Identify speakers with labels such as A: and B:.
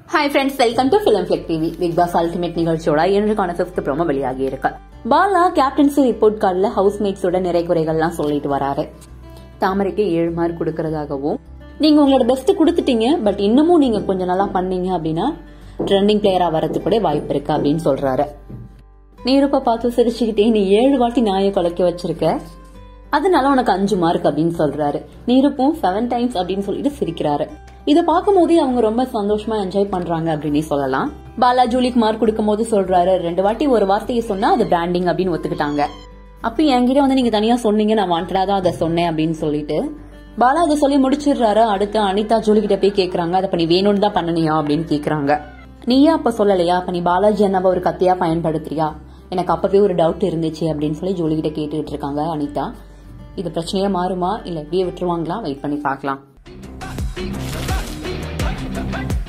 A: hi friends welcome to film flick TV big boss ultimate நிகழ்ச்சியோட இன்றைக்கான fifth promo வெளியாகி இருக்கு பாலா கேப்டன்சி ரிப்போர்ட் கார்டில் ஹவுஸ்மேட்ஸோட நிறை குறைகள்லாம் சொல்லிட்டு வராரு தாமரைக்கு ஏழு மார்க் கொடுக்கறதாகவும் நீங்க உங்களோட பெஸ்ட் கொடுத்துட்டீங்க பட் இன்னமும் நீங்க கொஞ்சம் நல்லா பண்ணீங்க அப்படின்னா ட்ரெண்டிங் பிளேயரா வரதுக்கு கூட வாய்ப்பு இருக்கு அப்படின்னு சொல்றாரு நீருப்ப பார்த்து சிரிச்சுக்கிட்டே நீ ஏழு வாட்டி நாயை குலைக்க வச்சிருக்க அதனால உனக்கு அஞ்சு மார்க் அப்படின்னு சொல்றாரு நீருப்பும் செவன் டைம்ஸ் அப்படின்னு சொல்லிட்டு சிரிக்கிறாரு இதை பார்க்கும் போதே அவங்க ரொம்ப சந்தோஷமா என்ஜாய் பண்றாங்க அப்படின்னு சொல்லலாம் பாலா ஜூலிக்கு மார்க் கொடுக்கும் போது சொல்றாரு ரெண்டு வாட்டி ஒரு வார்த்தையை சொன்னா அது பிராண்டிங் அப்படின்னு ஒத்துக்கிட்டாங்க அப்ப என்கிட்ட வந்து நீங்க தனியா சொன்னீங்க நான் வாண்டடா தான் அதை சொன்னேன் அப்படின்னு சொல்லிட்டு பாலா அதை சொல்லி முடிச்சிடுறாரு அடுத்து அனிதா ஜூலி கிட்ட போய் கேக்குறாங்க அதை பண்ணி வேணும்னு தான் பண்ணனியா அப்படின்னு கேக்குறாங்க நீயா அப்ப சொல்லலையா அப்ப நீ பாலாஜி அண்ணாவை ஒரு கத்தியா பயன்படுத்துறியா எனக்கு அப்பவே ஒரு டவுட் இருந்துச்சு அப்படின்னு சொல்லி ஜூலி கிட்ட கேட்டுட்டு இருக்காங்க அனிதா இது பிரச்சனையா மாறுமா இல்ல இப்படியே விட்டுருவாங்களா வெயிட் பண்ணி பார்க்கலாம்